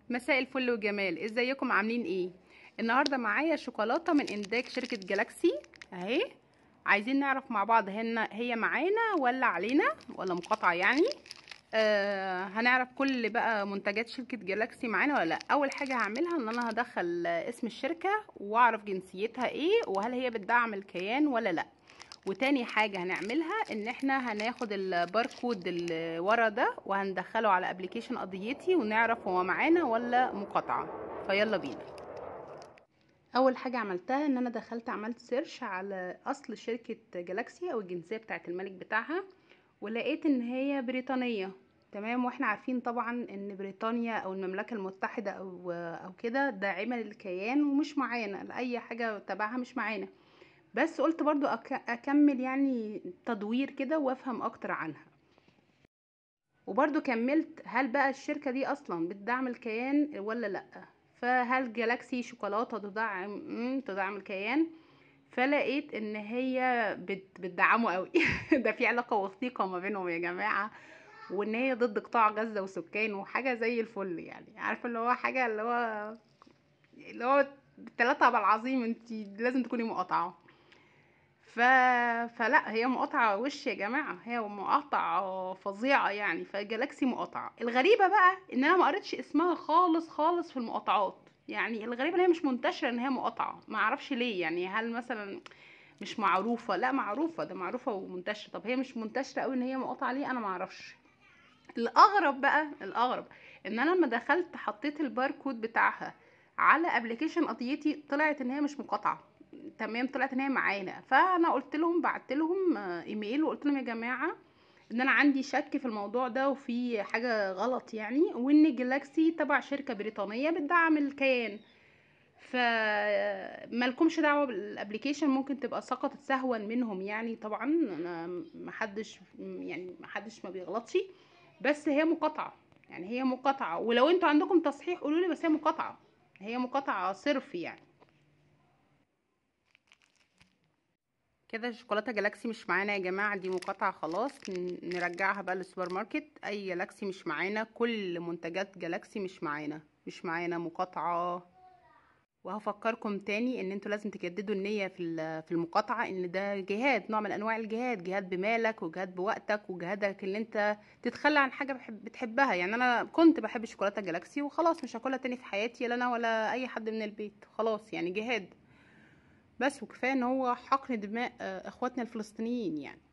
مساء الفل وجمال ازيكم عاملين ايه النهارده معايا شوكولاته من انتاج شركه جالاكسي اهي عايزين نعرف مع بعض هنا هي معانا ولا علينا ولا مقاطعه يعني آه هنعرف كل بقى منتجات شركه جالاكسي معانا ولا لا اول حاجه هعملها ان انا هدخل اسم الشركه واعرف جنسيتها ايه وهل هي بتدعم الكيان ولا لا وتاني حاجة هنعملها ان احنا هناخد الباركود اللي ورا ده وهندخله على ابلكيشن قضيتي ونعرف هو معانا ولا مقاطعة فيلا بينا اول حاجة عملتها ان انا دخلت عملت سيرش على اصل شركة جالاكسي او الجنسية بتاعت الملك بتاعها ولقيت ان هي بريطانية تمام واحنا عارفين طبعا ان بريطانيا او المملكة المتحدة او او كده داعمة للكيان ومش معانا لاي حاجة تبعها مش معانا بس قلت برضو أك... اكمل يعني تدوير كده وافهم اكتر عنها وبرضو كملت هل بقى الشركة دي اصلا بتدعم الكيان ولا لا فهل جالاكسي شوكولاتة تدعم تدعم الكيان فلقيت ان هي بت... بتدعمه قوي ده في علاقة وثيقة ما بينهم يا جماعة وان هي ضد قطاع غزة وسكانه وحاجة زي الفل يعني عارفة اللي هو حاجة اللي هو اللي هو بالتلاتة بالعظيم انت لازم تكوني مقاطعة ف... فلا هي مقاطعة وش يا جماعة هي مقاطعة فظيعة يعني فجالاكسي مقاطعة الغريبة بقى ان انا ما قريتش اسمها خالص خالص في المقاطعات يعني الغريبة ان هي مش منتشرة ان هي مقاطعة ما اعرفش ليه يعني هل مثلا مش معروفة لا معروفة ده معروفة ومنتشرة طب هي مش منتشرة قوي ان هي مقاطعة ليه انا ما اعرفش الاغرب بقى الاغرب ان انا لما دخلت حطيت الباركود بتاعها على ابلكيشن قضيتي طلعت ان هي مش مقاطعه تمام طلعت ان هي معانا فانا قلت لهم بعت لهم ايميل وقلت لهم يا جماعه ان انا عندي شك في الموضوع ده وفي حاجه غلط يعني وان جالاكسي تبع شركه بريطانيه بتدعم الكيان فمالكمش دعوه بالابلكيشن ممكن تبقى سقطت سهوا منهم يعني طبعا انا محدش يعني محدش ما بيغلطش بس هي مقاطعه يعني هي مقاطعه ولو انتوا عندكم تصحيح قولوا لي بس هي مقاطعه هي مقاطعه صرف يعني كده شوكولاته جالاكسي مش معانا يا جماعه دي مقاطعه خلاص نرجعها بقى للسوبر ماركت اي جالاكسي مش معانا كل منتجات جالاكسي مش معانا مش معانا مقاطعه وهفكركم تاني ان انتوا لازم تجددوا النيه في في المقاطعه ان ده جهاد نوع من انواع الجهاد جهاد بمالك وجهاد بوقتك وجهادك اللي انت تتخلى عن حاجه بتحبها يعني انا كنت بحب الشوكولاته جالاكسي وخلاص مش هاكلها تاني في حياتي لا انا ولا اي حد من البيت خلاص يعني جهاد بس وكفايه ان هو حقن دماء اخواتنا الفلسطينيين يعني